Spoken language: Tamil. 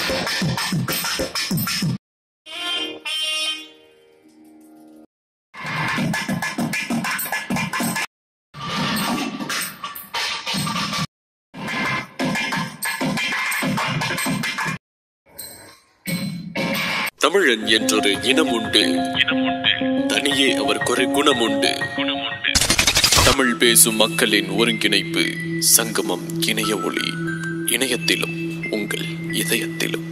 தமிழன் என்றொரு இனம் உண்டு தனியே அவர் குறை குணம் உண்டு தமிழ் பேசும் மக்களின் ஒருங்கிணைப்பு சங்கமம் இணைய ஒளி இணையத்திலும் உங்கள் இதயத்திலும்